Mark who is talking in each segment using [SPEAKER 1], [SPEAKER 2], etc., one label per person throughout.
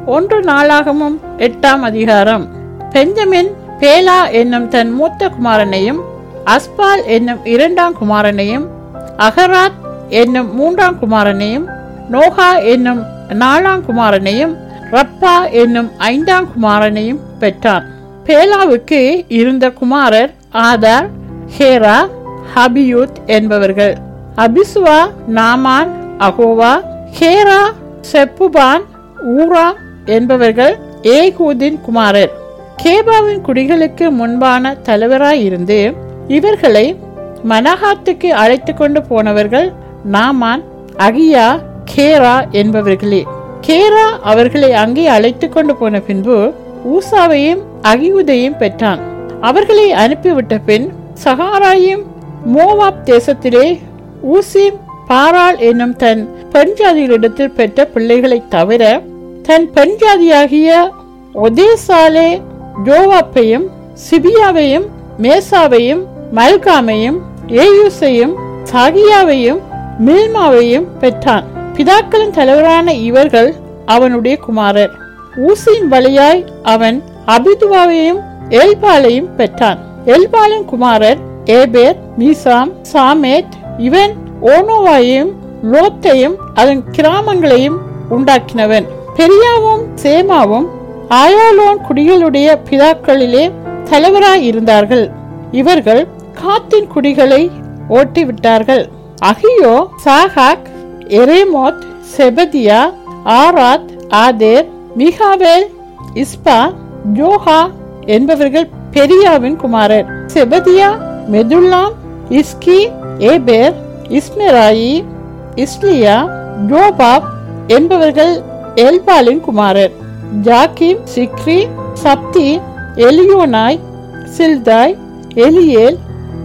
[SPEAKER 1] ஒன்று நாளாகமும் எட்டாம் அதிகாரம் பெஞ்சமின் பேலா என்னும் தன் மூத்த குமாரனையும் அஸ்பால் என்னும் இரண்டாம் குமாரனையும் அகராத் என்னும் மூன்றாம் குமாரனையும் நோகா என்னும் நாலாம் குமாரனையும் ரப்பா என்னும் ஐந்தாம் குமாரனையும் பெற்றான் பேலாவுக்கு இருந்த குமாரர் ஆதார் ஹேரா ஹபியூத் என்பவர்கள் அபிசுவா நாமான் அகோவா ஹேரா செப்புபான் ஊரா என்பவர்கள் ஏகூதின் குமாரர் கேபாவின் குடிகளுக்கு முன்பான தலைவராயிருந்து இவர்களை மனஹாத்துக்கு அழைத்து கொண்டு போனவர்கள் நாமான் அகியா கேரா என்பவர்களே கேரா அவர்களை அங்கே அழைத்து கொண்டு போன பின்பு ஊசாவையும் அகியுதையும் பெற்றான் அவர்களை அனுப்பிவிட்ட பின் சகாராயும் மோவாப் தேசத்திலே ஊசிம் பாராள் என்னும் தன் பெண்ஜாதிகளிடத்தில் பெற்ற பிள்ளைகளைத் தவிர தன் பெண்ஜாதியாகிய ஒதேசாலே ஜோவாப்பையும் சிபியாவையும் மேசாவையும் மல்காமையும் ஏயூசையும் சாகியாவையும் மில்மாவையும் பெற்றான் பிதாக்களின் தலைவரான இவர்கள் அவனுடைய குமாரர் ஊசியின் வழியாய் அவன் அபிதுவாவையும் எல்பாலையும் பெற்றான் எல்பாலின் குமாரர் ஏபேர் மீசாம் சாமேத் இவன் ஓனோவாயும் லோத்தையும் அதன் கிராமங்களையும் உண்டாக்கினவன் பெரியாவும் சேமாவும் ஆயாலோன் குடிகளுடைய பிதாக்களிலே தலைவராய் இருந்தார்கள் இவர்கள் காத்தின் குடிகளை ஓட்டிவிட்டார்கள் அகியோ சாகாக் எரேமோத் செபதியா ஆராத் ஆதேர் மிகாவேல் இஸ்பா ஜோஹா என்பவர்கள் பெரியாவின் குமாரர் செபதியா மெதுல்லாம் இஸ்கி ஏபேர் இஸ்மெராயி இஸ்லியா ஜோபாப் என்பவர்கள் எல்பாலின் குமாரர் ஜாக்கிம் சிக்ரி சப்தி எலியோனாய் சில்தாய் எலியேல்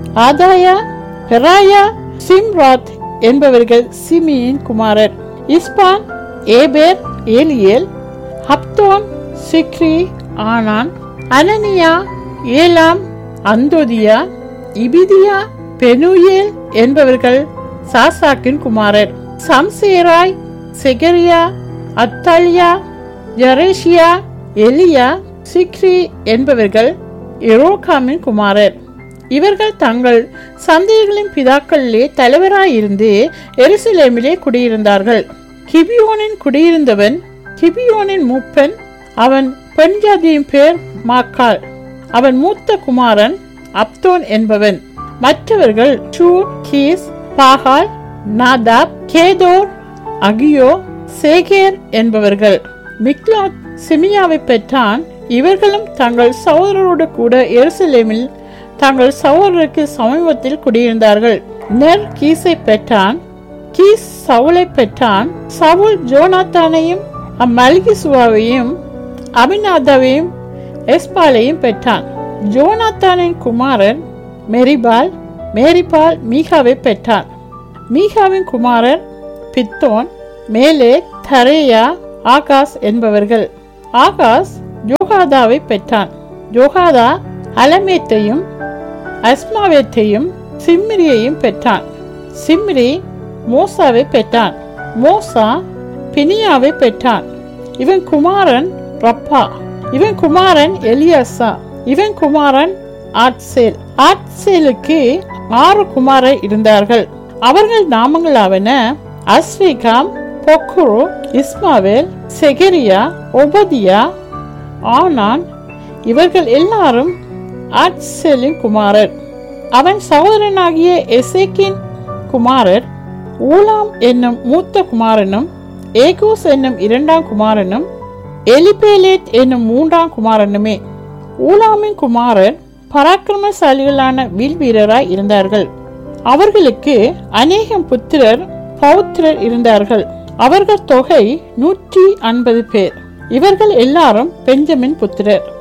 [SPEAKER 1] ஆதாயா பெராயா சிம்ராத் என்பவர்கள் சிமியின் குமாரர் இஸ்பான் ஏபேர் ஏலியேல் ஹப்தோன் சிக்ரி ஆனான் அனனியா ஏலாம் அந்தோதியா இபிதியா பெனுயேல் என்பவர்கள் சாசாக்கின் குமாரர் சம்சேராய் செகரியா அத்தாலியா ஜரேஷியா எலியா சிக்ரி என்பவர்கள் எரோகாமின் குமாரர் இவர்கள் தங்கள் சந்தைகளின் பிதாக்களிலே தலைவராயிருந்து எருசலேமிலே குடியிருந்தார்கள் கிபியோனின் குடியிருந்தவன் கிபியோனின் மூப்பன் அவன் பெண் ஜாதியின் பேர் மாக்கால் அவன் மூத்த குமாரன் அப்தோன் என்பவன் மற்றவர்கள் சூர் கீஸ் பாகால் நாதாப் கேதோர் அகியோ சேகேர் என்பவர்கள் மிக்லாத் சிமியாவை பெற்றான் இவர்களும் தங்கள் சகோதரரோடு கூட எருசலேமில் தங்கள் சகோதரருக்கு சமீபத்தில் குடியிருந்தார்கள் நெர் கீஸை பெற்றான் கீஸ் சவுலை பெற்றான் சவுல் ஜோனாத்தானையும் அம்மல்கிசுவாவையும் அபிநாதாவையும் எஸ்பாலையும் பெற்றான் ஜோனாத்தானின் குமாரன் மெரிபால் மேரிபால் மீகாவை பெற்றான் மீகாவின் குமாரர் பித்தோன் மேலே தரேயா ஆகாஸ் என்பவர்கள் ஆகாஸ் ஜோகாதாவை பெற்றான் ஜோகாதா அலமேத்தையும் அஸ்மாவேத்தையும் சிம்ரியையும் பெற்றான் சிம்ரி மோசாவை பெற்றான் மோசா பினியாவை பெற்றான் இவன் குமாரன் ரப்பா இவன் குமாரன் எலியாசா இவன் குமாரன் ஆட்சேல் ஆட்சேலுக்கு ஆறு குமாரர் இருந்தார்கள் அவர்கள் நாமங்களாவன அஸ்விகாம் பொக்குரு இஸ்மாவேல் செகரியா ஒபதியா ஆனான் இவர்கள் எல்லாரும் ஆட்சேலின் குமாரர் அவன் சகோதரனாகிய எசேக்கின் குமாரர் ஊலாம் என்னும் மூத்த குமாரனும் ஏகோஸ் என்னும் இரண்டாம் குமாரனும் எலிபேலேத் என்னும் மூன்றாம் குமாரனுமே ஊலாமின் குமாரர் பராக்கிரமசாலிகளான வில் வீரராய் இருந்தார்கள் அவர்களுக்கு அநேகம் புத்திரர் பௌத்திரர் இருந்தார்கள் அவர்கள் தொகை நூற்றி ஐம்பது பேர் இவர்கள் எல்லாரும் பெஞ்சமின் புத்திரர்